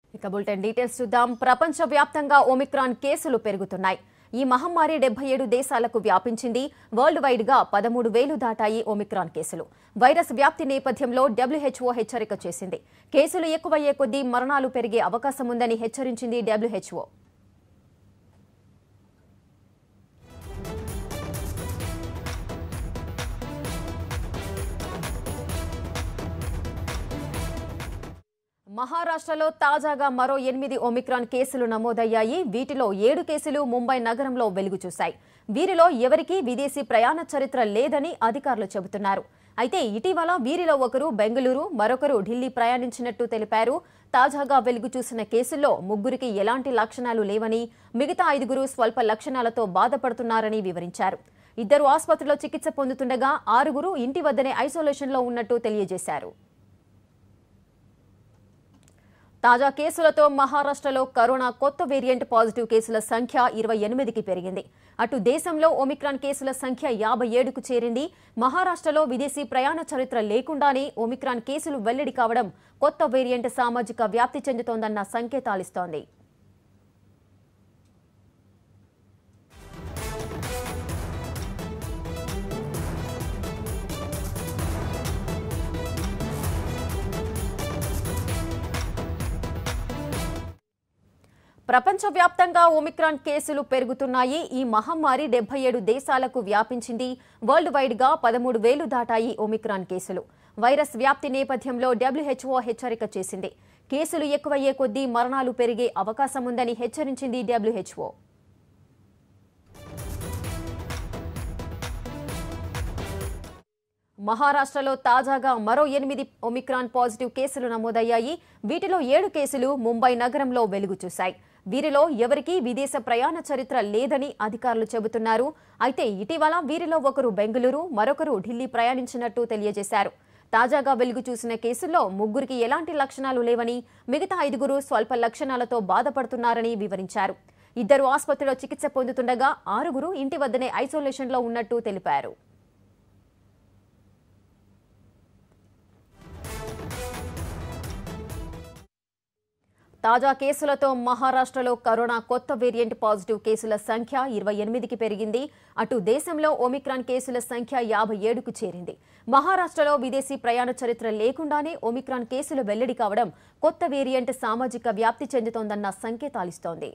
ఇక bulletin details చూద్దాం ప్రపంచ వ్యాప్తంగా ఒమిక్రాన్ కేసులు పెరుగుతున్నాయి ఈ మహమ్మారి డెబ్బై ఏడు దేశాలకు వ్యాపించింది వరల్డ్ వైడ్ గా పదమూడు వేలు దాటాయి ఒమిక్రాన్ కేసులు వైరస్ వ్యాప్తి నేపథ్యంలో డబ్ల్యూహెచ్ఓ హెచ్చరిక చేసింది కేసులు ఎక్కువయ్యే కొద్దీ మరణాలు పెరిగే అవకాశం ఉందని హెచ్చరించింది డబ్ల్యూహెచ్ఓ మహారాష్ట్రలో తాజాగా మరో ఎనిమిది ఒమిక్రాన్ కేసులు నమోదయ్యాయి వీటిలో ఏడు కేసులు ముంబై నగరంలో వెలుగు చూశాయి వీరిలో ఎవరికీ విదేశీ ప్రయాణ చరిత్ర లేదని అధికారులు చెబుతున్నారు అయితే ఇటీవల వీరిలో ఒకరు బెంగళూరు మరొకరు ఢిల్లీ ప్రయాణించినట్టు తెలిపారు తాజాగా వెలుగు చూసిన కేసుల్లో ముగ్గురికి ఎలాంటి లక్షణాలు లేవని మిగతా ఐదుగురు స్వల్ప లక్షణాలతో బాధపడుతున్నారని వివరించారు ఇద్దరు ఆసుపత్రిలో చికిత్స పొందుతుండగా ఆరుగురు ఇంటి వద్దనే ఐసోలేషన్లో ఉన్నట్టు తెలియజేశారు తాజా కేసులతో మహారాష్ట్రలో కరోనా కొత్త వేరియంట్ పాజిటివ్ కేసుల సంఖ్య ఇరవై ఎనిమిదికి పెరిగింది అటు దేశంలో ఒమిక్రాన్ కేసుల సంఖ్య యాభై ఏడుకు చేరింది మహారాష్ట్రలో విదేశీ ప్రయాణ చరిత్ర లేకుండానే ఒమిక్రాన్ కేసులు వెల్లడి కావడం కొత్త వేరియంట్ సామాజిక వ్యాప్తి చెందుతోందన్న సంకేతాలిస్తోంది ప్రపంచవ్యాప్తంగా ఒమిక్రాన్ కేసులు పెరుగుతున్నాయి ఈ మహమ్మారి డెబ్బై ఏడు దేశాలకు వ్యాపించింది వరల్డ్ వైడ్ గా పదమూడు వేలు దాటాయి ఒమిక్రాన్ కేసులు వైరస్ వ్యాప్తి నేపథ్యంలో డబ్ల్యూహెచ్ఓ హెచ్చరిక చేసింది కేసులు ఎక్కువయ్యే కొద్దీ మరణాలు పెరిగే అవకాశం ఉందని హెచ్చరించింది డబ్ల్యూహెచ్ఓ మహారాష్ట్రలో తాజాగా మరో ఎనిమిది ఒమిక్రాన్ పాజిటివ్ కేసులు నమోదయ్యాయి వీటిలో ఏడు కేసులు ముంబై నగరంలో వెలుగు చూశాయి వీరిలో ఎవరికీ విదేశ ప్రయాణ చరిత్ర లేదని అధికారులు చెబుతున్నారు అయితే ఇటీవల వీరిలో ఒకరు బెంగళూరు మరొకరు ఢిల్లీ ప్రయాణించినట్టు తెలియజేశారు తాజాగా వెలుగు చూసిన కేసుల్లో ముగ్గురికి ఎలాంటి లక్షణాలు లేవని మిగతా ఐదుగురు స్వల్ప లక్షణాలతో బాధపడుతున్నారని వివరించారు ఇద్దరు ఆసుపత్రిలో చికిత్స పొందుతుండగా ఆరుగురు ఇంటి వద్దనే ఐసోలేషన్లో ఉన్నట్టు తెలిపారు తాజా కేసులతో మహారాష్ట్రలో కరోనా కొత్త వేరియంట్ పాజిటివ్ కేసుల సంఖ్య ఇరవై ఎనిమిదికి పెరిగింది అటు దేశంలో ఒమిక్రాన్ కేసుల సంఖ్య యాభై ఏడుకు చేరింది మహారాష్ట్రలో విదేశీ ప్రయాణ చరిత్ర లేకుండానే ఒమిక్రాన్ కేసులు వెల్లడి కావడం కొత్త వేరియంట్ సామాజిక వ్యాప్తి చెందుతోందన్న సంకేతాలిస్తోంది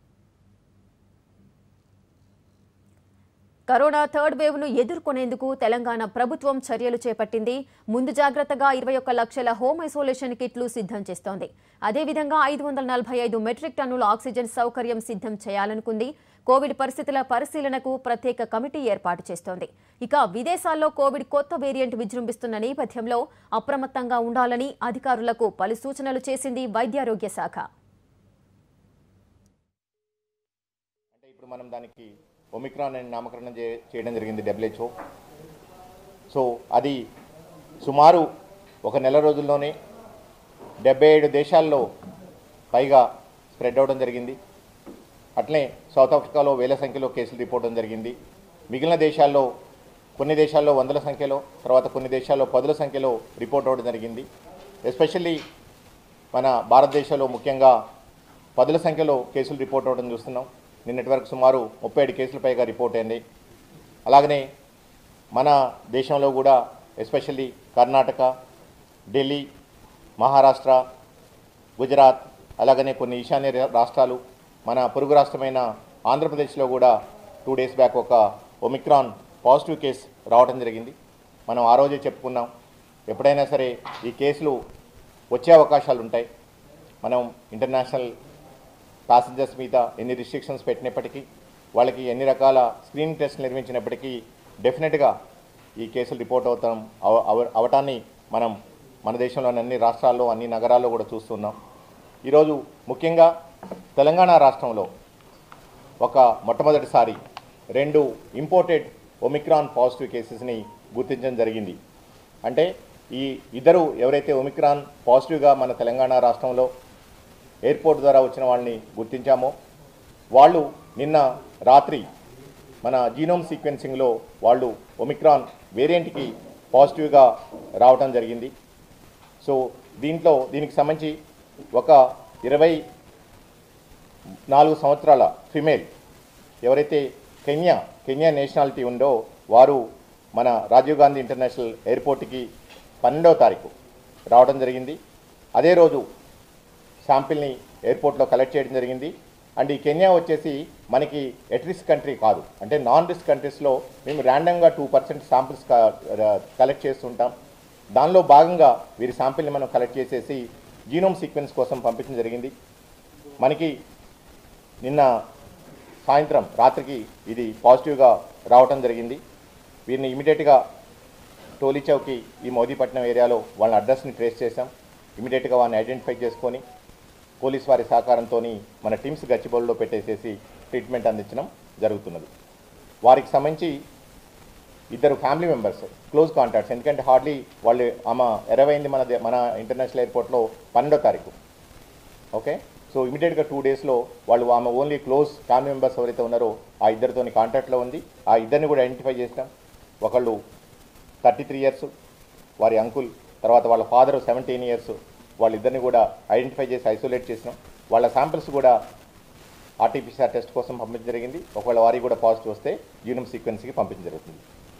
కరోనా థర్డ్ వేవ్ ను ఎదుర్కొనేందుకు తెలంగాణ ప్రభుత్వం చర్యలు చేపట్టింది ముందు జాగ్రత్తగా ఇరవై ఒక్క లక్షల హోమ్ ఐసోలేషన్ కిట్లు సిద్ధం చేస్తోంది అదేవిధంగా ఐదు వందల నలభై ఐదు మెట్రిక్ టన్నుల ఆక్సిజన్ సౌకర్యం సిద్ధం చేయాలనుకుంది కోవిడ్ పరిస్థితుల పరిశీలనకు ప్రత్యేక కమిటీ ఏర్పాటు చేస్తోంది ఇక విదేశాల్లో కోవిడ్ కొత్త వేరియంట్ విజృంభిస్తున్న నేపథ్యంలో అప్రమత్తంగా ఉండాలని అధికారులకు పలు సూచనలు చేసింది వైద్యారోగ్య శాఖ అంటే ఇప్పుడు మనం దానికి ఒమిక్రాన్ అని నామకరణం చే చేయడం జరిగింది డబ్ల్యూహెచ్ఓ సో అది సుమారు ఒక నెల రోజుల్లోనే డెబ్బై ఏడు దేశాల్లో పైగా స్ప్రెడ్ అవడం జరిగింది అట్లే సౌత్ ఆఫ్రికాలో వేల సంఖ్యలో కేసులు రిపోర్ట్ అవడం జరిగింది మిగిలిన దేశాల్లో కొన్ని దేశాల్లో వందల సంఖ్యలో తర్వాత కొన్ని దేశాల్లో పదుల సంఖ్యలో రిపోర్ట్ అవ్వడం జరిగింది ఎస్పెషల్లీ మన భారతదేశంలో ముఖ్యంగా పదుల సంఖ్యలో కేసులు రిపోర్ట్ అవ్వడం చూస్తున్నాం నిన్నటి వరకు సుమారు ముప్పై ఏడు కేసుల పైగా రిపోర్ట్ అయింది అలాగనే మన దేశంలో కూడా ఎస్పెషల్లీ కర్ణాటక ఢిల్లీ మహారాష్ట్ర గుజరాత్ అలాగనే కొన్ని ఈశాన్య రా- రాష్ట్రాలు మన పొరుగు రాష్ట్రమైన ఆంధ్రప్రదేశ్లో కూడా టూ డేస్ బ్యాక్ ఒక ఒమిక్రాన్ పాజిటివ్ కేసు రావడం జరిగింది మనం ఆ రోజే చెప్పుకున్నాం ఎప్పుడైనా సరే ఈ కేసులు వచ్చే అవకాశాలు ఉంటాయి మనం ఇంటర్నేషనల్ ప్యాసింజర్స్ మీద ఎన్ని రిస్ట్రిక్షన్స్ పెట్టినప్పటికీ వాళ్ళకి ఎన్ని రకాల స్క్రీనింగ్ టెస్ట్ నిర్వహించినప్పటికీ డెఫినెట్గా ఈ కేసులు రిపోర్ట్ అవుతాం అవ- అవ- అవటాన్ని మనం మన దేశంలోని అన్ని రాష్ట్రాల్లో అన్ని నగరాల్లో కూడా చూస్తున్నాం ఈరోజు ముఖ్యంగా తెలంగాణ రాష్ట్రంలో ఒక మొట్టమొదటిసారి రెండు ఇంపోర్టెడ్ ఒమిక్రాన్ పాజిటివ్ కేసెస్ని గుర్తించడం జరిగింది అంటే ఈ ఇద్దరు ఎవరైతే ఒమిక్రాన్ పాజిటివ్గా మన తెలంగాణ రాష్ట్రంలో ఎయిర్పోర్ట్ ద్వారా వచ్చిన వాళ్ళని గుర్తించామో వాళ్ళు నిన్న రాత్రి మన జీనోమ్ సీక్వెన్సింగ్లో వాళ్ళు ఒమిక్రాన్ వేరియంట్కి పాజిటివ్గా రావటం జరిగింది సో దీంట్లో దీనికి సంబంధించి ఒక ఇరవై నాలుగు సంవత్సరాల ఫిమేల్ ఎవరైతే కెన్యా కెన్యా నేషనాలిటీ ఉందో వారు మన రాజీవ్ గాంధీ ఇంటర్నేషనల్ ఎయిర్పోర్ట్కి పన్నెండవ తారీఖు రావడం జరిగింది అదే రోజు శాంపిల్ని ఎయిర్పోర్ట్లో కలెక్ట్ చేయడం జరిగింది అండ్ ఈ కెన్యా వచ్చేసి మనకి ఎట్ రిస్క్ కంట్రీ కాదు అంటే నాన్ రిస్క్ కంట్రీస్లో మేము ర్యాండమ్గా టూ పర్సెంట్ శాంపిల్స్ కలెక్ట్ చేస్తుంటాం దానిలో భాగంగా వీరి శాంపిల్ని మనం కలెక్ట్ చేసేసి జీనోమ్ సీక్వెన్స్ కోసం పంపించడం జరిగింది మనకి నిన్న సాయంత్రం రాత్రికి ఇది పాజిటివ్గా రావటం జరిగింది వీరిని ఇమీడియట్గా టోలీ చౌకి ఈ మోదీపట్నం ఏరియాలో వాళ్ళ అడ్రస్ని ట్రేస్ చేశాం ఇమీడియట్గా వాళ్ళని ఐడెంటిఫై చేసుకొని పోలీస్ వారి సహకారంతో మన టీమ్స్ గచ్చిబౌలిలో పెట్టేసేసి ట్రీట్మెంట్ అందించడం జరుగుతున్నది వారికి సంబంధించి ఇద్దరు ఫ్యామిలీ మెంబర్స్ క్లోజ్ కాంటాక్ట్స్ ఎందుకంటే హార్డ్లీ వాళ్ళు ఆమె ఎరవైంది మన దే- మన ఇంటర్నేషనల్ ఎయిర్పోర్ట్లో పన్నెండో తారీఖు ఓకే సో ఇమీడియట్గా టూ డేస్లో వాళ్ళు ఆమె ఓన్లీ క్లోజ్ ఫ్యామిలీ మెంబర్స్ ఎవరైతే ఉన్నారో ఆ ఇద్దరితోని కాంటాక్ట్లో ఉంది ఆ ఇద్దరిని కూడా ఐడెంటిఫై చేసినాం ఒకళ్ళు థర్టీ త్రీ ఇయర్స్ వారి అంకుల్ తర్వాత వాళ్ళ ఫాదర్ సెవెంటీన్ ఇయర్స్ వాళ్ళిద్దరిని కూడా ఐడెంటిఫై చేసి ఐసోలేట్ చేసినాం వాళ్ళ శాంపిల్స్ కూడా ఆర్టీపీసీఆర్ టెస్ట్ కోసం పంపించడం జరిగింది ఒకవేళ వారికి కూడా పాజిటివ్ వస్తే జీనోమ్ సీక్వెన్స్కి పంపించడం జరుగుతుంది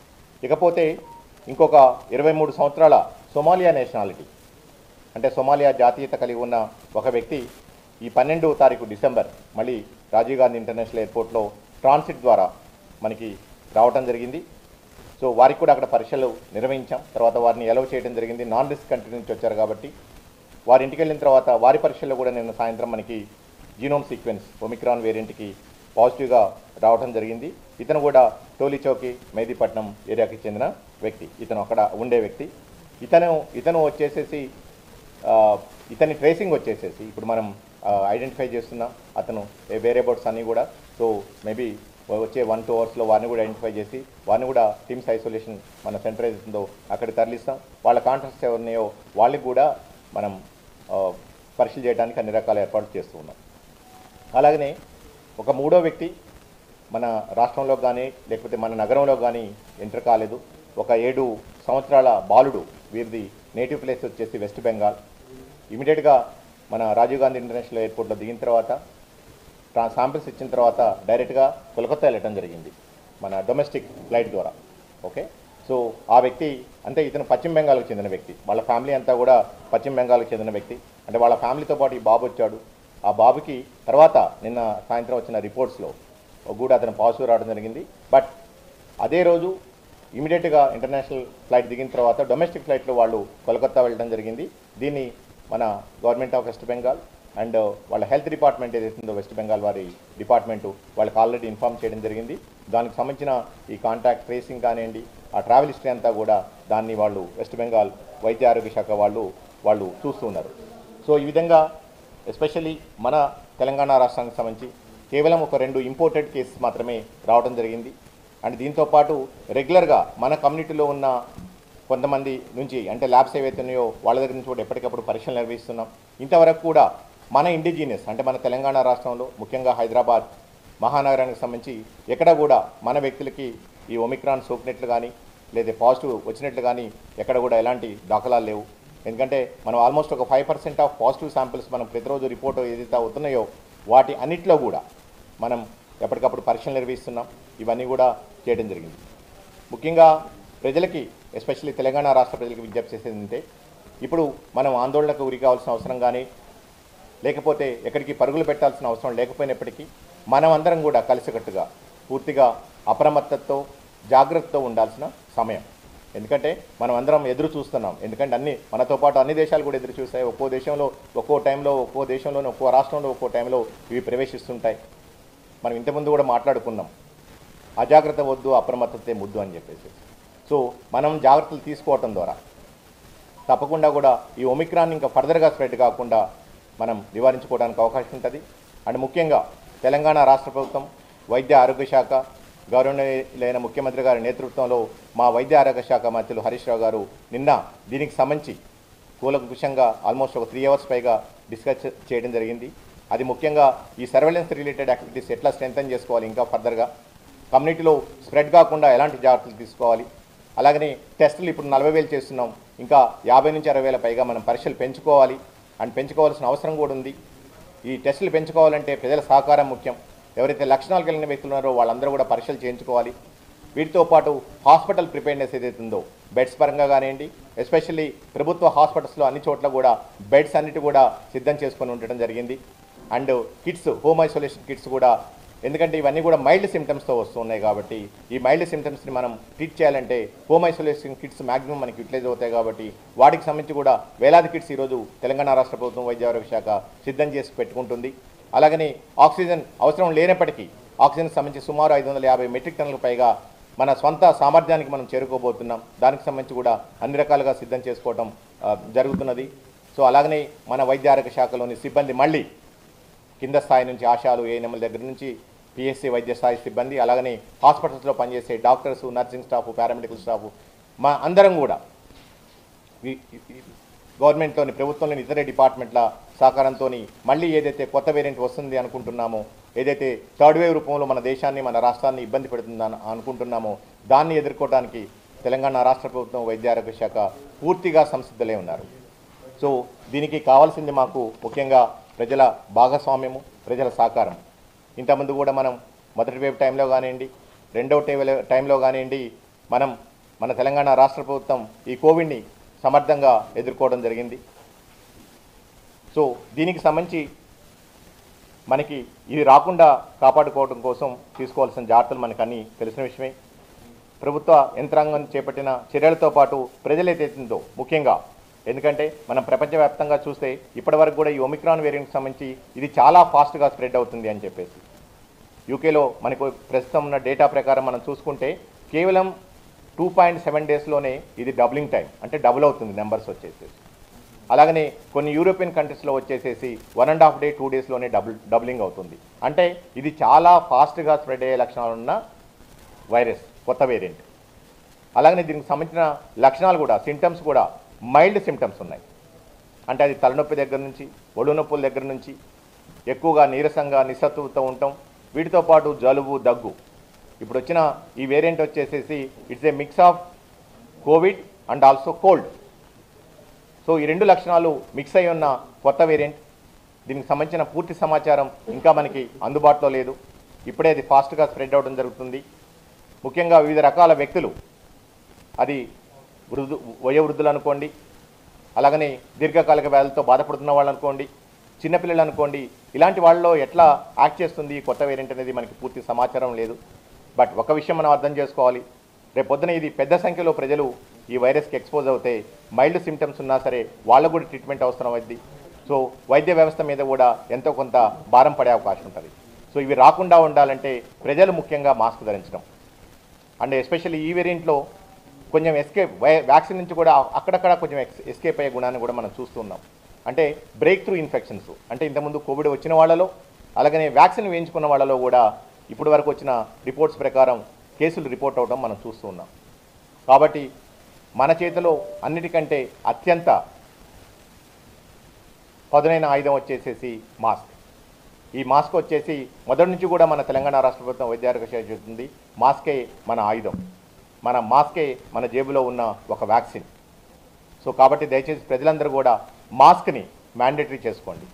ఇకపోతే ఇంకొక ఇరవై మూడు సంవత్సరాల సొమాలియా నేషనాలిటీ అంటే సొమాలియా జాతీయత కలిగి ఉన్న ఒక వ్యక్తి ఈ పన్నెండు తారీఖు డిసెంబర్ మళ్ళీ రాజీవ్ గాంధీ ఇంటర్నేషనల్ ఎయిర్పోర్ట్లో ట్రాన్సిట్ ద్వారా మనకి రావటం జరిగింది సో వారికి కూడా అక్కడ పరీక్షలు నిర్వహించాం తర్వాత వారిని ఎలవ్ చేయడం జరిగింది నాన్ రిస్క్ కంట్రీ నుంచి వచ్చారు కాబట్టి వారి ఇంటికి వెళ్ళిన తర్వాత వారి పరీక్షల్లో కూడా నిన్న సాయంత్రం మనకి జీనోమ్ సీక్వెన్స్ ఒమిక్రాన్ వేరియంట్కి పాజిటివ్గా రావడం జరిగింది ఇతను కూడా టోలీ చౌకి మెహదీపట్నం ఏరియాకి చెందిన వ్యక్తి ఇతను అక్కడ ఉండే వ్యక్తి ఇతను ఇతను వచ్చేసేసి ఆ, ఇతని ట్రేసింగ్ వచ్చేసేసి ఇప్పుడు మనం ఐడెంటిఫై చేస్తున్నాం అతను వేరియబుల్స్ అన్నీ కూడా సో మేబీ వచ్చే వన్ టూ అవర్స్లో వారిని కూడా ఐడెంటిఫై చేసి వారిని కూడా టీమ్స్ ఐసోలేషన్ మన సెంటర్ ఉందో అక్కడికి తరలిస్తాం వాళ్ళ కాంటాక్ట్స్ ఎవరినాయో వాళ్ళకి కూడా మనం ఆ, పరీక్షలు చేయడానికి అన్ని రకాల ఏర్పాట్లు చేస్తూ ఉన్నాం అలాగనే ఒక మూడో వ్యక్తి మన రాష్ట్రంలో కానీ లేకపోతే మన నగరంలో కానీ ఎంటర్ కాలేదు ఒక ఏడు సంవత్సరాల బాలుడు వీరిది నేటివ్ ప్లేస్ వచ్చేసి వెస్ట్ బెంగాల్ ఇమీడియట్గా మన రాజీవ్ గాంధీ ఇంటర్నేషనల్ ఎయిర్పోర్ట్లో దిగిన తర్వాత ట్రా శాంపిల్స్ ఇచ్చిన తర్వాత డైరెక్ట్గా కోల్కతా వెళ్ళటం జరిగింది మన డొమెస్టిక్ ఫ్లైట్ ద్వారా ఓకే సో ఆ వ్యక్తి అంటే ఇతను పశ్చిమ బెంగాల్కి చెందిన వ్యక్తి వాళ్ళ ఫ్యామిలీ అంతా కూడా పశ్చిమ బెంగాల్కి చెందిన వ్యక్తి అంటే వాళ్ళ ఫ్యామిలీతో పాటు ఈ బాబు వచ్చాడు ఆ బాబుకి తర్వాత నిన్న సాయంత్రం వచ్చిన రిపోర్ట్స్లో కూడా అతను పాజిటివ్ రావడం జరిగింది బట్ అదే రోజు ఇమీడియట్గా ఇంటర్నేషనల్ ఫ్లైట్ దిగిన తర్వాత డొమెస్టిక్ ఫ్లైట్లో వాళ్ళు కోల్కతా వెళ్ళడం జరిగింది దీన్ని మన government of West Bengal and వాళ్ళ హెల్త్ డిపార్ట్మెంట్ ఏదైతే ఉందో వెస్ట్ బెంగాల్ వారి డిపార్ట్మెంటు వాళ్ళకి ఆల్రెడీ ఇన్ఫామ్ చేయడం జరిగింది దానికి సంబంధించిన ఈ కాంటాక్ట్ ట్రేసింగ్ కానివ్వండి ఆ ట్రావెల్ హిస్టరీ అంతా కూడా దాన్ని వాళ్ళు వెస్ట్ బెంగాల్ వైద్య ఆరోగ్య శాఖ వాళ్ళు వాళ్ళు చూస్తూ ఉన్నారు సో ఈ విధంగా ఎస్పెషల్లీ మన తెలంగాణ రాష్ట్రానికి సంబంధించి కేవలం ఒక రెండు ఇంపోర్టెడ్ కేసెస్ మాత్రమే రావడం జరిగింది అండ్ దీంతో పాటు రెగ్యులర్గా మన కమ్యూనిటీలో ఉన్న కొంతమంది నుంచి అంటే ల్యాబ్స్ ఏవైతే ఉన్నాయో వాళ్ళ దగ్గర నుంచి కూడా ఎప్పటికప్పుడు పరీక్షలు నిర్వహిస్తున్నాం ఇంతవరకు కూడా మన ఇండిజినియస్ అంటే మన తెలంగాణ రాష్ట్రంలో ముఖ్యంగా హైదరాబాద్ మహానగరానికి సంబంధించి ఎక్కడ కూడా మన వ్యక్తులకి ఈ ఒమిక్రాన్ సోకినట్లు కానీ లేదా పాజిటివ్ వచ్చినట్లు కానీ ఎక్కడ కూడా ఎలాంటి దాఖలాలు లేవు ఎందుకంటే మనం ఆల్మోస్ట్ ఒక five percent of positive samples మనం ప్రతిరోజు రిపోర్ట్ ఏదైతే అవుతున్నాయో వాటి అన్నిట్లో కూడా మనం ఎప్పటికప్పుడు పరీక్షలు నిర్వహిస్తున్నాం ఇవన్నీ కూడా చేయడం జరిగింది ముఖ్యంగా ప్రజలకి ఎస్పెషల్లీ తెలంగాణ రాష్ట్ర ప్రజలకు విజ్ఞప్తి చేసేది ఏంటంటే ఇప్పుడు మనం ఆందోళనకు గురి కావాల్సిన అవసరం కానీ లేకపోతే ఎక్కడికి పరుగులు పెట్టాల్సిన అవసరం లేకపోయినప్పటికీ మనం అందరం కూడా కలిసికట్టుగా పూర్తిగా అప్రమత్తతో జాగ్రత్తతో ఉండాల్సిన సమయం ఎందుకంటే మనం అందరం ఎదురు చూస్తున్నాం ఎందుకంటే అన్ని మనతో పాటు అన్ని దేశాలు కూడా ఎదురు చూస్తాయి ఒక్కో దేశంలో ఒక్కో టైంలో ఒక్కో దేశంలోనే ఒక్కో రాష్ట్రంలో ఒక్కో టైంలో ఇవి ప్రవేశిస్తుంటాయి మనం ఇంతకుముందు కూడా మాట్లాడుకున్నాం అజాగ్రత్త వద్దు అప్రమత్తతే ముద్దు అని చెప్పేసి సో మనం జాగ్రత్తలు తీసుకోవటం ద్వారా తప్పకుండా కూడా ఈ ఒమిక్రాన్ ఇంకా ఫర్దర్గా స్ప్రెడ్ కాకుండా మనం నివారించుకోవడానికి అవకాశం ఉంటుంది అండ్ ముఖ్యంగా తెలంగాణ రాష్ట్ర ప్రభుత్వం వైద్య ఆరోగ్య శాఖ గౌరవనీయులైన ముఖ్యమంత్రి గారి నేతృత్వంలో మా వైద్య ఆరోగ్య శాఖ మంత్రులు హరీష్ రావు గారు నిన్న దీనికి సంబంధించి కూలంకుషంగా ఆల్మోస్ట్ ఒక త్రీ అవర్స్ పైగా డిస్కస్ చేయడం జరిగింది అది ముఖ్యంగా ఈ సర్వేలెన్స్ రిలేటెడ్ యాక్టివిటీస్ ఎట్లా స్ట్రెంథన్ చేసుకోవాలి ఇంకా ఫర్దర్గా కమ్యూనిటీలో స్ప్రెడ్ కాకుండా ఎలాంటి జాగ్రత్తలు తీసుకోవాలి అలాగనే టెస్టులు ఇప్పుడు నలభై వేలు చేస్తున్నాం ఇంకా యాభై నుంచి అరవై వేల పైగా మనం పరీక్షలు పెంచుకోవాలి అండ్ పెంచుకోవాల్సిన అవసరం కూడా ఉంది ఈ టెస్టులు పెంచుకోవాలంటే ప్రజల సహకారం ముఖ్యం ఎవరైతే లక్షణాలు కలిగిన వ్యక్తులు ఉన్నారో వాళ్ళందరూ కూడా పరీక్షలు చేయించుకోవాలి వీటితో పాటు హాస్పిటల్ ప్రిపేర్నెస్ ఏదైతే ఉందో బెడ్స్ పరంగా కానివ్వండి ఎస్పెషల్లీ ప్రభుత్వ హాస్పిటల్స్లో అన్ని చోట్ల కూడా బెడ్స్ అన్నిటి కూడా సిద్ధం చేసుకొని ఉండటం జరిగింది and kits home isolation kits కూడా ఎందుకంటే ఇవన్నీ కూడా మైల్డ్ సిమ్టమ్స్తో వస్తున్నాయి కాబట్టి ఈ మైల్డ్ సిమ్టమ్స్ని మనం ట్రీట్ చేయాలంటే హోమ్ ఐసోలేషన్ కిట్స్ మాక్సిమం మనకి యూటిలైజ్ అవుతాయి కాబట్టి వాటికి సంబంధించి కూడా వేలాది కిట్స్ ఈరోజు తెలంగాణ రాష్ట్ర ప్రభుత్వం వైద్య ఆరోగ్య శాఖ సిద్ధం చేసి పెట్టుకుంటుంది అలాగని ఆక్సిజన్ అవసరం లేనప్పటికీ ఆక్సిజన్ సంబంధించి సుమారు ఐదు వందల యాభై మెట్రిక్ టన్నులకు పైగా మన స్వంత సామర్థ్యానికి మనం చేరుకోబోతున్నాం దానికి సంబంధించి కూడా అన్ని రకాలుగా సిద్ధం చేసుకోవడం ఆ, జరుగుతున్నది సో అలాగనే మన వైద్య ఆరోగ్య శాఖలోని సిబ్బంది మళ్ళీ కింద స్థాయి నుంచి ఆశాలు ఏఎన్ఎంల దగ్గర నుంచి పిఎస్సి వైద్య స్థాయి సిబ్బంది అలాగనే హాస్పిటల్స్లో పనిచేసే doctors nursing staff paramedical staff మా అందరం కూడా ఈ- ఈ- ఈ గవర్నమెంట్లోని ప్రభుత్వంలోని ఇతర డిపార్ట్మెంట్ల సహకారంతో మళ్ళీ ఏదైతే కొత్త వేరియంట్ వస్తుంది అనుకుంటున్నామో ఏదైతే థర్డ్ వేవ్ రూపంలో మన దేశాన్ని మన రాష్ట్రాన్ని ఇబ్బంది పెడుతుందని అనుకుంటున్నామో దాన్ని ఎదుర్కోవడానికి తెలంగాణ రాష్ట్ర ప్రభుత్వం వైద్య ఆరోగ్య శాఖ పూర్తిగా సంసిద్ధులై ఉన్నారు సో దీనికి కావాల్సింది మాకు ముఖ్యంగా ప్రజల భాగస్వామ్యము ప్రజల సహకారం ఇంతకుముందు కూడా మనం మొదటి వేవ్ టైంలో కానివ్వండి రెండవ టైం టైంలో కానివ్వండి మనం మన తెలంగాణ రాష్ట్ర ప్రభుత్వం ఈ కోవిడ్ని సమర్థంగా ఎదుర్కోవడం జరిగింది సో దీనికి సంబంధించి మనకి ఇది రాకుండా కాపాడుకోవడం కోసం తీసుకోవాల్సిన జాగ్రత్తలు మనకు అన్నీ తెలిసిన విషయమే ప్రభుత్వ యంత్రాంగం చేపట్టిన చర్యలతో పాటు ప్రజలైతేందో ముఖ్యంగా ఎందుకంటే మనం ప్రపంచవ్యాప్తంగా చూస్తే ఇప్పటివరకు కూడా ఈ ఒమిక్రాన్ వేరియంట్కి సంబంధించి ఇది చాలా ఫాస్ట్గా స్ప్రెడ్ అవుతుంది అని చెప్పేసి యూకేలో మనకు ప్రస్తుతం ఉన్న డేటా ప్రకారం మనం చూసుకుంటే కేవలం టూ పాయింట్ సెవెన్ డేస్లోనే ఇది డబులింగ్ టైం అంటే డబుల్ అవుతుంది నెంబర్స్ వచ్చేసేసి అలాగనే కొన్ని యూరోపియన్ కంట్రీస్లో వచ్చేసేసి one and half day two డేస్లోనే డబుల్ డబులింగ్ అవుతుంది అంటే ఇది చాలా ఫాస్ట్గా స్ప్రెడ్ అయ్యే లక్షణాలు ఉన్న వైరస్ కొత్త వేరియంట్ అలాగనే దీనికి సంబంధించిన లక్షణాలు కూడా సింటమ్స్ కూడా మైల్డ్ సిమ్టమ్స్ ఉన్నాయి అంటే అది తలనొప్పి దగ్గర నుంచి ఒళ్ళు నొప్పుల దగ్గర నుంచి ఎక్కువగా నీరసంగా నిస్సత్తుతో ఉంటాం వీటితో పాటు జలుబు దగ్గు ఇప్పుడు వచ్చిన ఈ వేరియంట్ వచ్చేసేసి it's a mix of COVID and also cold so ఈ రెండు లక్షణాలు మిక్స్ అయి ఉన్న కొత్త వేరియంట్ దీనికి సంబంధించిన పూర్తి సమాచారం ఇంకా మనకి అందుబాటులో లేదు ఇప్పుడే అది ఫాస్ట్గా స్ప్రెడ్ అవ్వడం జరుగుతుంది ముఖ్యంగా వివిధ రకాల వ్యక్తులు అది వృద్ధు వయోవృద్ధులు అనుకోండి అలాగనే దీర్ఘకాలిక వ్యాధులతో బాధపడుతున్న వాళ్ళు అనుకోండి చిన్నపిల్లలు అనుకోండి ఇలాంటి వాళ్ళలో ఎట్లా యాక్ట్ చేస్తుంది ఈ కొత్త వేరియంట్ అనేది మనకి పూర్తి సమాచారం లేదు బట్ ఒక విషయం మనం అర్థం చేసుకోవాలి రేపు పొద్దున ఇది పెద్ద సంఖ్యలో ప్రజలు ఈ వైరస్కి ఎక్స్పోజ్ అవుతే మైల్డ్ సిమ్టమ్స్ ఉన్నా సరే వాళ్ళకు కూడా ట్రీట్మెంట్ అవసరం అవుద్ది సో వైద్య వ్యవస్థ మీద కూడా ఎంతో కొంత భారం పడే అవకాశం ఉంటుంది సో ఇవి రాకుండా ఉండాలంటే ప్రజలు ముఖ్యంగా మాస్క్ ధరించడం అండ్ ఎస్పెషల్లీ ఈ వేరియంట్లో కొంచెం ఎస్కేప్ వ్యాక్సిన్ నుంచి కూడా అక్కడక్కడ కొంచెం ఎక్స్ ఎస్కేప్ అయ్యే గుణాన్ని కూడా మనం చూస్తున్నాం అంటే బ్రేక్ త్రూ ఇన్ఫెక్షన్స్ అంటే ఇంతకుముందు కోవిడ్ వచ్చిన వాళ్ళలో అలాగనే వ్యాక్సిన్ వేయించుకున్న వాళ్ళలో కూడా ఇప్పటి వరకు వచ్చిన రిపోర్ట్స్ ప్రకారం కేసులు రిపోర్ట్ అవడం మనం చూస్తూ ఉన్నాం కాబట్టి మన చేతిలో అన్నిటికంటే అత్యంత పదునైన ఆయుధం వచ్చేసేసి మాస్క్ ఈ మాస్క్ వచ్చేసి మొదటి నుంచి కూడా మన తెలంగాణ రాష్ట్ర ప్రభుత్వం వైద్యారోగ్య శాఖ చెబుతుంది మాస్కే మన ఆయుధం మన మాస్కే మన జేబులో ఉన్న ఒక వ్యాక్సిన్ సో కాబట్టి దయచేసి ప్రజలందరూ కూడా మాస్క్ని మ్యాండేటరీ చేసుకోండి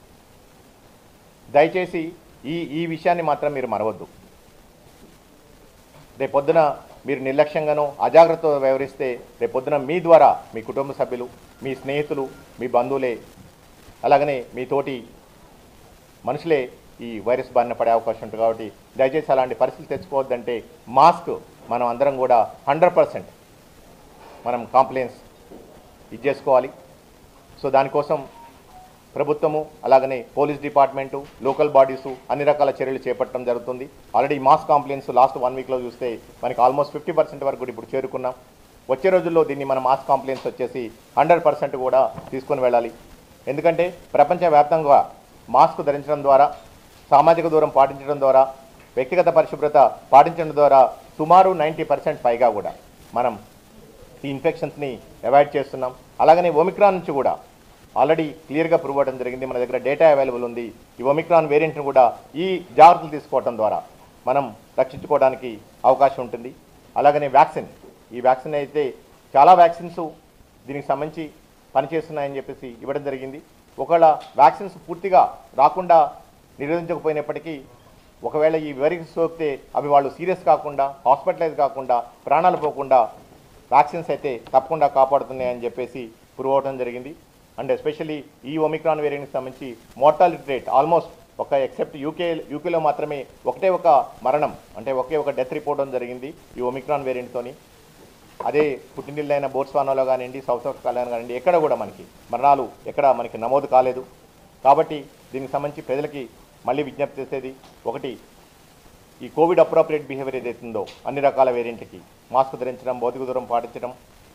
దయచేసి ఈ ఈ విషయాన్ని మాత్రం మీరు మరవద్దు రేపొద్దున మీరు నిర్లక్ష్యంగానో అజాగ్రత్తతో వ్యవహరిస్తే రేపొద్దున మీ ద్వారా మీ కుటుంబ సభ్యులు మీ స్నేహితులు మీ బంధువులే అలాగనే మీ తోటి మనుషులే ఈ వైరస్ బారిన పడే అవకాశం ఉంటుంది కాబట్టి దయచేసి అలాంటి పరిస్థితులు తెచ్చుకోవద్దంటే మాస్క్ మనం అందరం కూడా హండ్రెడ్ పర్సెంట్ మనం కాంప్లైన్స్ ఇది చేసుకోవాలి సో దానికోసం ప్రభుత్వము అలాగనే పోలీస్ డిపార్ట్మెంటు లోకల్ బాడీసు అన్ని రకాల చర్యలు చేపట్టడం జరుగుతుంది already mass compliance last one వీక్లో చూస్తే మనకి ఆల్మోస్ట్ ఫిఫ్టీ పర్సెంట్ వరకు కూడా ఇప్పుడు చేరుకున్నాం వచ్చే రోజుల్లో దీన్ని మన మాస్ కాంప్లైన్స్ వచ్చేసి హండ్రెడ్ పర్సెంట్ కూడా తీసుకొని వెళ్ళాలి ఎందుకంటే ప్రపంచవ్యాప్తంగా మాస్క్ ధరించడం ద్వారా సామాజిక దూరం పాటించడం ద్వారా వ్యక్తిగత పరిశుభ్రత పాటించడం ద్వారా సుమారు నైంటీ పర్సెంట్ పైగా కూడా మనం ఈ ఇన్ఫెక్షన్స్ని అవాయిడ్ చేస్తున్నాం అలాగనే ఒమిక్రాన్ నుంచి కూడా ఆల్రెడీ క్లియర్గా ప్రూవ్ అవ్వడం జరిగింది మన దగ్గర డేటా అవైలబుల్ ఉంది ఈ ఒమిక్రాన్ వేరియంట్ని కూడా ఈ జాగ్రత్తలు తీసుకోవడం ద్వారా మనం రక్షించుకోవడానికి అవకాశం ఉంటుంది అలాగనే వ్యాక్సిన్ ఈ వ్యాక్సిన్ అయితే చాలా వ్యాక్సిన్స్ దీనికి సంబంధించి పనిచేస్తున్నాయని చెప్పేసి ఇవ్వడం జరిగింది ఒకవేళ వ్యాక్సిన్స్ పూర్తిగా రాకుండా నిరోధించకపోయినప్పటికీ ఒకవేళ ఈ వైరస్ సోకితే అవి వాళ్ళు సీరియస్ కాకుండా హాస్పిటలైజ్ కాకుండా ప్రాణాలు పోకుండా వ్యాక్సిన్స్ అయితే తప్పకుండా కాపాడుతున్నాయని చెప్పేసి ప్రూవ్ అవడం జరిగింది అండ్ ఎస్పెషల్లీ ఈ ఒమిక్రాన్ వేరియంట్కి సంబంధించి మోర్టాలిటీ రేట్ ఆల్మోస్ట్ ఒక ఎక్సెప్ట్ యూకే యూకేలో మాత్రమే ఒకటే ఒక మరణం అంటే ఒకే ఒక డెత్ రిపోర్ట్ అవడం జరిగింది ఈ ఒమిక్రాన్ వేరియంట్తోని అదే పుట్టినిల్లైన బోట్స్వానాలో కానివ్వండి సౌత్ ఆఫ్రికాలో కానివ్వండి ఎక్కడ కూడా మనకి మరణాలు ఎక్కడ మనకి నమోదు కాలేదు కాబట్టి దీనికి సంబంధించి ప్రజలకి మళ్ళీ విజ్ఞప్తి చేసేది ఒకటి ఈ కోవిడ్ అప్రోప్రియేట్ బిహేవియర్ ఏదైతుందో అన్ని రకాల వేరియంట్కి మాస్క్ ధరించడం భౌతిక దూరం పాటించడం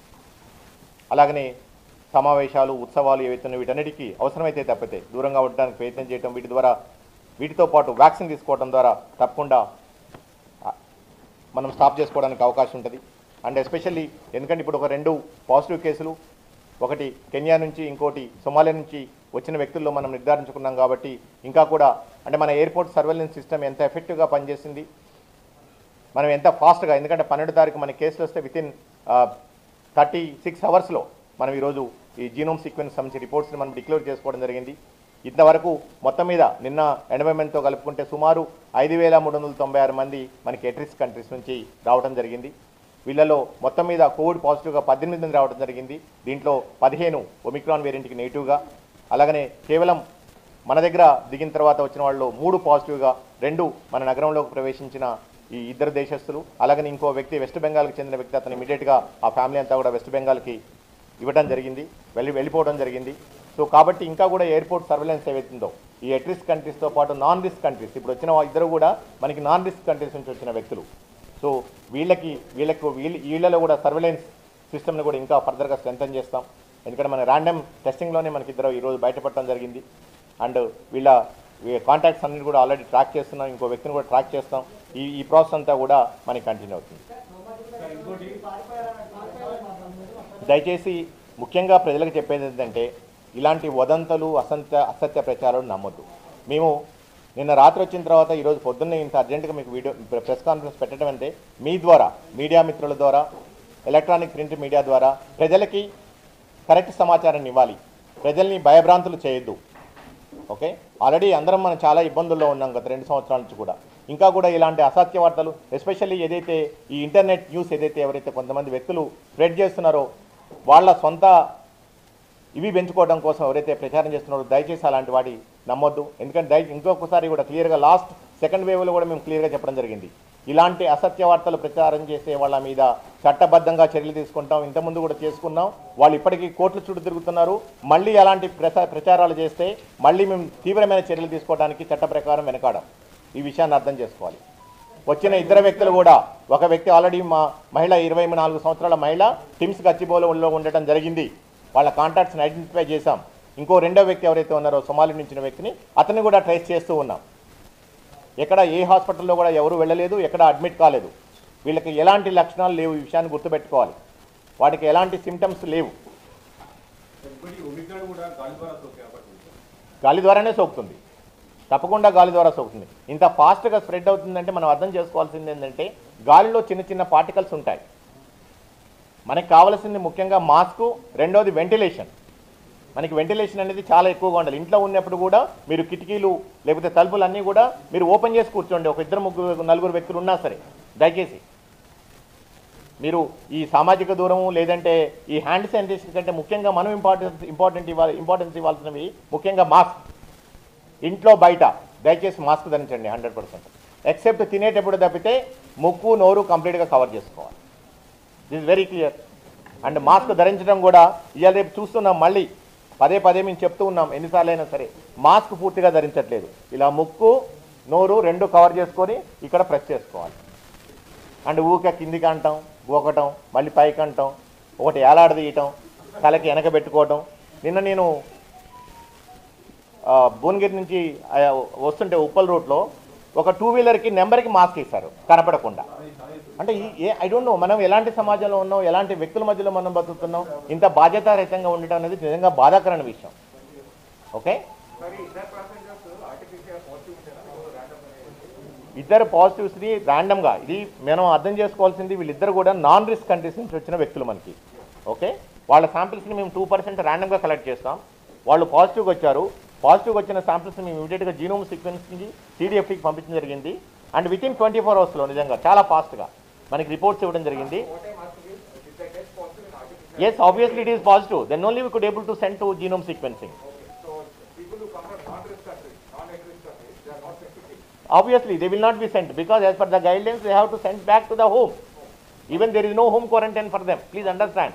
అలాగనే సమావేశాలు ఉత్సవాలు ఏవైతున్నాయో వీటన్నిటికీ అవసరమైతే తప్పితే దూరంగా ఉండడానికి ప్రయత్నం చేయడం వీటి ద్వారా వీటితో పాటు వ్యాక్సిన్ తీసుకోవడం ద్వారా తప్పకుండా ఆ, మనం స్టాప్ చేసుకోవడానికి అవకాశం ఉంటుంది అండ్ ఎస్పెషల్లీ ఎందుకంటే ఇప్పుడు ఒక రెండు పాజిటివ్ కేసులు ఒకటి కెన్యా నుంచి ఇంకోటి సొమాలియా నుంచి వచ్చిన వ్యక్తుల్లో మనం నిర్ధారించుకున్నాం కాబట్టి ఇంకా కూడా అంటే మన ఎయిర్పోర్ట్ సర్వేలెన్స్ సిస్టమ్ ఎంత ఎఫెక్టివ్గా పనిచేసింది మనం ఎంత ఫాస్ట్గా ఎందుకంటే పన్నెండు తారీఖు మన కేసులు వస్తే విత్ ఇన్ థర్టీ సిక్స్ అవర్స్లో మనం ఈరోజు ఈ జీనోమ్ సీక్వెన్స్ సంబంధించి రిపోర్ట్స్ని మనం డిక్లేర్ చేసుకోవడం జరిగింది ఇంతవరకు మొత్తం మీద నిన్న ఎండోమెంట్తో కలుపుకుంటే సుమారు ఐదు వేల మూడు వందల తొంభై ఆరు మంది మనకి ఎట్రిస్ కంట్రీస్ నుంచి రావడం జరిగింది వీళ్ళలో మొత్తం మీద కోవిడ్ పాజిటివ్గా పద్దెనిమిది మంది రావడం జరిగింది దీంట్లో పదిహేను ఒమిక్రాన్ వేరియంట్కి నెగిటివ్గా అలాగనే కేవలం మన దగ్గర దిగిన తర్వాత వచ్చిన వాళ్ళు మూడు పాజిటివ్గా రెండు మన నగరంలోకి ప్రవేశించిన ఈ ఇద్దరు దేశస్తులు అలాగని ఇంకో వ్యక్తి వెస్ట్ బెంగాల్కి చెందిన వ్యక్తి అతను ఇమీడియట్గా ఆ ఫ్యామిలీ అంతా కూడా వెస్ట్ బెంగాల్కి ఇవ్వడం జరిగింది వెళ్ళి వెళ్ళిపోవడం జరిగింది సో కాబట్టి ఇంకా కూడా ఎయిర్పోర్ట్ సర్వేలెన్స్ ఏవైతుందో ఈ ఎట్ రిస్క్ కంట్రీస్తో పాటు నాన్ రిస్క్ కంట్రీస్ ఇప్పుడు వచ్చిన వా- ఇద్దరు కూడా మనకి నాన్ రిస్క్ కంట్రీస్ నుంచి వచ్చిన వ్యక్తులు సో వీళ్ళకి వీళ్ళకు వీళ్ళ వీళ్ళలో కూడా సర్వేలెన్స్ సిస్టమ్ని కూడా ఇంకా ఫర్దర్గా స్ట్రెంథన్ చేస్తాం ఎందుకంటే మన ర్యాండమ్ టెస్టింగ్లోనే మనకి ఇద్దరు ఈరోజు బయటపడటం జరిగింది అండ్ వీళ్ళ కాంటాక్ట్స్ అన్నిటి కూడా ఆల్రెడీ ట్రాక్ చేస్తున్నాం ఇంకో వ్యక్తిని కూడా ట్రాక్ చేస్తాం ఈ ఈ ప్రాసెస్ అంతా కూడా మనకి కంటిన్యూ అవుతుంది దయచేసి ముఖ్యంగా ప్రజలకు చెప్పేది ఏంటంటే ఇలాంటి వదంతులు అసత్య అసత్య ప్రచారాలు నమ్మొద్దు మేము నిన్న రాత్రి వచ్చిన తర్వాత ఈరోజు పొద్దున్నే ఇంత అర్జెంటుగా మీకు వీడియో ప్రెస్ కాన్ఫరెన్స్ పెట్టడం అంటే మీ ద్వారా మీడియా మిత్రుల ద్వారా ఎలక్ట్రానిక్ ప్రింట్ మీడియా ద్వారా ప్రజలకి కరెక్ట్ సమాచారాన్ని ఇవ్వాలి ప్రజల్ని భయభ్రాంతులు చేయొద్దు ఓకే ఆల్రెడీ అందరం మనం చాలా ఇబ్బందుల్లో ఉన్నాం గత రెండు సంవత్సరాల నుంచి కూడా ఇంకా కూడా ఇలాంటి అసత్య వార్తలు ఎస్పెషల్లీ ఏదైతే ఈ ఇంటర్నెట్ న్యూస్ ఏదైతే ఎవరైతే కొంతమంది వ్యక్తులు స్ప్రెడ్ చేస్తున్నారో వాళ్ళ సొంత ఇవి పెంచుకోవడం కోసం ఎవరైతే ప్రచారం చేస్తున్నారో దయచేసి అలాంటి వాటి నమ్మొద్దు ఎందుకంటే దయ ఇంకొకసారి కూడా క్లియర్గా లాస్ట్ సెకండ్ వేవ్లో కూడా మేము క్లియర్గా చెప్పడం జరిగింది ఇలాంటి అసత్య వార్తలు ప్రచారం చేసే వాళ్ళ మీద చట్టబద్ధంగా చర్యలు తీసుకుంటాం ఇంతకుముందు కూడా చేసుకున్నాం వాళ్ళు ఇప్పటికీ కోర్టుల చుట్టూ తిరుగుతున్నారు మళ్ళీ అలాంటి ప్రచా ప్రచారాలు చేస్తే మళ్ళీ మేము తీవ్రమైన చర్యలు తీసుకోవడానికి చట్ట ప్రకారం వెనకాడం ఈ విషయాన్ని అర్థం చేసుకోవాలి వచ్చిన ఇద్దరు వ్యక్తులు కూడా ఒక వ్యక్తి ఆల్రెడీ మా మహిళ ఇరవై నాలుగు సంవత్సరాల మహిళ టిమ్స్ గచ్చిబౌలిలో ఉండటం జరిగింది వాళ్ళ కాంటాక్ట్స్ని ఐడెంటిఫై చేశాం ఇంకో రెండో వ్యక్తి ఎవరైతే ఉన్నారో సొమాలి నుంచి వ్యక్తిని అతన్ని కూడా ట్రేస్ చేస్తూ ఉన్నాం ఎక్కడ ఏ హాస్పిటల్లో కూడా ఎవరు వెళ్ళలేదు ఎక్కడ అడ్మిట్ కాలేదు వీళ్ళకి ఎలాంటి లక్షణాలు లేవు ఈ విషయాన్ని గుర్తుపెట్టుకోవాలి వాటికి ఎలాంటి సిమ్టమ్స్ లేవు ఇంకోటి ఒమిక్రాన్ కూడా గాలి ద్వారా సోకే అవకాశం ఉంది సార్. గాలి ద్వారానే సోకుతుంది తప్పకుండా గాలి ద్వారా సోకుతుంది ఇంత ఫాస్ట్గా స్ప్రెడ్ అవుతుందంటే మనం అర్థం చేసుకోవాల్సింది ఏంటంటే గాలిలో చిన్న చిన్న పార్టికల్స్ ఉంటాయి మనకి కావాల్సింది ముఖ్యంగా మాస్క్ రెండోది వెంటిలేషన్ మనకి వెంటిలేషన్ అనేది చాలా ఎక్కువగా ఉండాలి ఇంట్లో ఉన్నప్పుడు కూడా మీరు కిటికీలు లేకపోతే తలుపులు అన్నీ కూడా మీరు ఓపెన్ చేసి కూర్చోండి ఒక ఇద్దరు ముగ్గురు నలుగురు వ్యక్తులు ఉన్నా సరే దయచేసి మీరు ఈ సామాజిక దూరం లేదంటే ఈ హ్యాండ్ శానిటైజేషన్ కంటే ముఖ్యంగా మనం ఇంపార్టెన్స్ ఇంపార్టెంట్ ఇవ్వాలి ఇంపార్టెన్స్ ఇవ్వాల్సినవి ముఖ్యంగా మాస్క్ ఇంట్లో బయట దయచేసి మాస్క్ ధరించండి హండ్రెడ్ పర్సెంట్ ఎక్సెప్ట్ తినేటప్పుడు తప్పితే ముక్కు నోరు కంప్లీట్గా కవర్ చేసుకోవాలి this very clear and mask ధరించడం కూడా ఇవాళ రేపు చూస్తున్నాం మళ్ళీ పదే పదే మేము చెప్తూ ఉన్నాం ఎన్నిసార్లు అయినా సరే మాస్క్ పూర్తిగా ధరించట్లేదు ఇలా ముక్కు నోరు రెండు కవర్ చేసుకొని ఇక్కడ ప్రెస్ చేసుకోవాలి అండ్ ఊక కిందికి అంటాం గోకటం మళ్ళీ పైకి అంటాం ఒకటి ఏలాడదీయటం తలకి వెనక పెట్టుకోవటం నిన్న నేను ఆ, భువనగిరి నుంచి ఆ, వస్తుంటే ఉప్పల్ రూట్లో ఒక టూ వీలర్కి నెంబర్కి మాస్క్ ఇస్తారు కనపడకుండా అంటే ఈ ఏ ఐ డోంట్ నో మనం ఎలాంటి సమాజంలో ఉన్నాం ఎలాంటి వ్యక్తుల మధ్యలో మనం బతుకుతున్నాం ఇంత బాధ్యతారహితంగా ఉండటం అనేది నిజంగా బాధాకరమైన విషయం ఓకే ఇద్దరు పాజిటివ్స్ని ర్యాండమ్గా ఇది మనం అర్థం చేసుకోవాల్సింది వీళ్ళిద్దరు కూడా నాన్ రిస్క్ కంట్రీస్ నుంచి వచ్చిన వ్యక్తులు మనకి ఓకే వాళ్ళ శాంపిల్స్ని మేము టూ పర్సెంట్ ర్యాండమ్గా కలెక్ట్ చేస్తాం వాళ్ళు పాజిటివ్గా వచ్చారు పాజిటివ్గా వచ్చిన శాంపిల్స్ మేము ఇమీడియట్గా జీనోమ్ సీక్వెన్సింగ్కి సిడిఎఫ్కి పంపించడం జరిగింది and with in twenty four అవర్స్లో నిజంగా చాలా ఫాస్ట్గా మనకి రిపోర్ట్స్ ఇవ్వడం జరిగింది as obviously it is positive then only we could able to send to genome sequencing obviously they will not be sent because as per the guidelines they have to send back to the home even there is no home quarantine for them please understand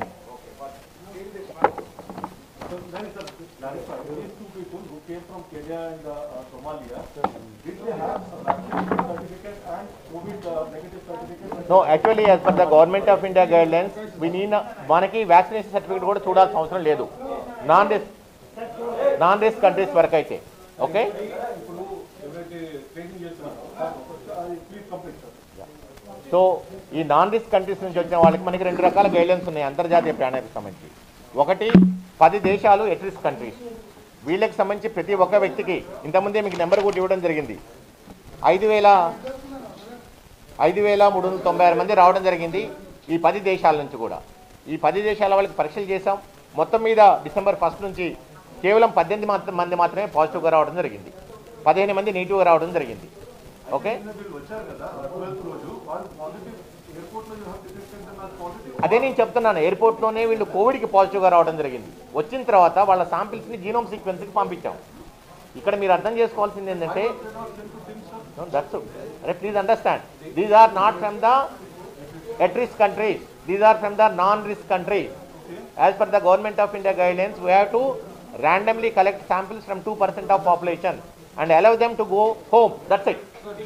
So then, sir, clarify, these two people who came from Kenya and uh, uh, Somalia, did they have a vaccination certificate and COVID uh, negative certificate? no actually as per the government of india guidelines we need a- మనకి vaccination certificate కూడా చూడాల్సిన అవసరం లేదు non risk non risk countries వరకు అయితే okay ఇప్పుడు ఎవరైతే training చేస్తున్నారో అది ప్లీజ్ కంప్లీట్ సార్ సో ఈ నాన్ రిస్క్ కంట్రీస్ నుంచి వచ్చిన వాళ్ళకి మనకి రెండు రకాల గైడ్లైన్స్ ఉన్నాయి అంతర్జాతీయ ప్రయాణానికి సంబంధించి ఒకటి పది దేశాలు ఎట్ రిస్క్ కంట్రీస్ వీళ్ళకి సంబంధించి ప్రతి ఒక్క వ్యక్తికి ఇంతకుముందే మీకు నెంబర్ కూడా ఇవ్వడం జరిగింది ఐదు వేల ఐదు వేల మూడు వందల తొంభై ఆరు మంది రావడం జరిగింది ఈ పది దేశాల నుంచి కూడా ఈ పది దేశాల వాళ్ళకి పరీక్షలు చేశాం మొత్తం మీద డిసెంబర్ ఫస్ట్ నుంచి కేవలం పద్దెనిమిది మాత్రం మంది మాత్రమే పాజిటివ్గా రావడం జరిగింది పదిహేను మంది నెగిటివ్గా రావడం జరిగింది ఓకే నిన్న వీళ్ళు వచ్చారు కదా ట్వెల్త్ రోజు వాళ్ళు పాజిటివ్ ఎయిర్పోర్ట్ లో డిటెక్షన్ పాజిటివ్ అదే నేను చెప్తున్నాను ఎయిర్పోర్ట్లోనే వీళ్ళు కోవిడ్కి పాజిటివ్గా రావడం జరిగింది వచ్చిన తర్వాత వాళ్ళ శాంపిల్స్ని జీనోమ్ సీక్వెన్స్కి పంపించాం ఇక్కడ మీరు అర్థం చేసుకోవాల్సింది ఏంటంటే దట్స్ అరే please understand these are not from the at risk countries these are from the non risk countries as per the government of India guidelines we have to randomly collect samples from 2% of population and allow them to go home. That's it.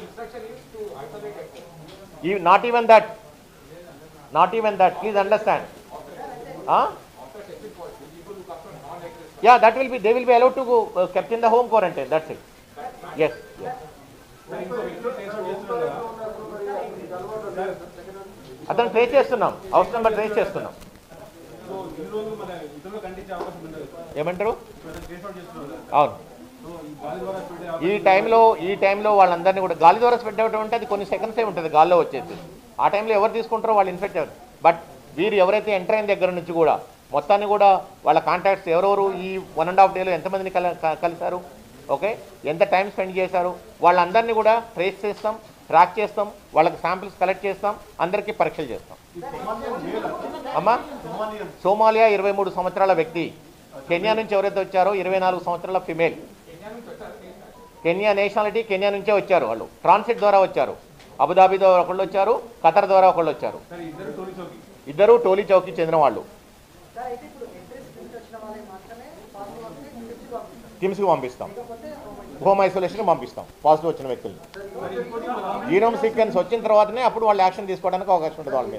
You- Not even that. Not even that. Please understand. Huh? Yeah, that will be, they will be allowed to go, uh, kept in the home quarantine. That's it. Yes, yes. అతను trace చేస్తున్నాం house number trace చేస్తున్నాం so ఇన్ని రోజులు మన ఇతరులు ఖండించే అవకాశం ఉండదు ఏమంటారు ఇప్పుడు ట్రేస్ అవుట్ చేస్తున్నారు కదా అవును సో ఈ గాలి ద్వారా స్ప్రెడ్ అయ్యే ఈ అవకాశం టైంలో ఈ టైంలో వాళ్ళందరినీ కూడా గాలి ద్వారా స్ప్రెడ్ అవ్వడం అంటే అది కొన్ని సెకండ్సే ఉంటుంది గాల్లో వచ్చేసి ఆ టైంలో ఎవరు తీసుకుంటారో వాళ్ళు ఇన్ఫెక్ట్ అవ్వరు బట్ వీరు ఎవరైతే ఎంటర్ అయిన దగ్గర నుంచి కూడా మొత్తాన్ని కూడా వాళ్ళ కాంటాక్ట్స్ ఎవరెవరు ఈ వన్ అండ్ హాఫ్ డేలో ఎంతమందిని కల క- కలిశారు ఓకే ఎంత టైం స్పెండ్ చేశారు వాళ్ళందరినీ కూడా ట్రేస్ చేస్తాం ట్రాక్ చేస్తాం వాళ్ళకి శాంపిల్స్ కలెక్ట్ చేస్తాం అందరికీ పరీక్షలు చేస్తాం అమ్మా సోమాలియా ఇరవై మూడు సంవత్సరాల వ్యక్తి కెన్యా నుంచి ఎవరైతే వచ్చారో ఇరవై నాలుగు సంవత్సరాల ఫిమేల్ కెన్యా నేషనాలిటీ కెన్యా నుంచే వచ్చారు వాళ్ళు ట్రాన్సిట్ ద్వారా వచ్చారు అబుదాబి ద్వారా ఒకళ్ళు వచ్చారు ఖతర్ ద్వారా ఒకళ్ళు వచ్చారు సరే ఇద్దరు టోలీ చౌకి ఇద్దరు టోలీ చౌకి చెందిన వాళ్ళు సార్ అయితే ఇప్పుడు ఎంట్రెన్స్ నుంచి వచ్చిన వాళ్ళకి మాత్రమే పాజిటివ్ వస్తే కిమ్స్కి పంపిస్తారు కిమ్స్కి పంపిస్తాం లేకపోతే హోమ్ ఐసోలేషన్కి పంపిస్తాం పాజిటివ్ వచ్చిన వ్యక్తుల్ని జీనోమ్ సీక్వెన్స్ వచ్చిన తర్వాతనే అప్పుడు వాళ్ళు యాక్షన్ తీసుకోవడానికి అవకాశం ఉంటుంది వాళ్ళ మీద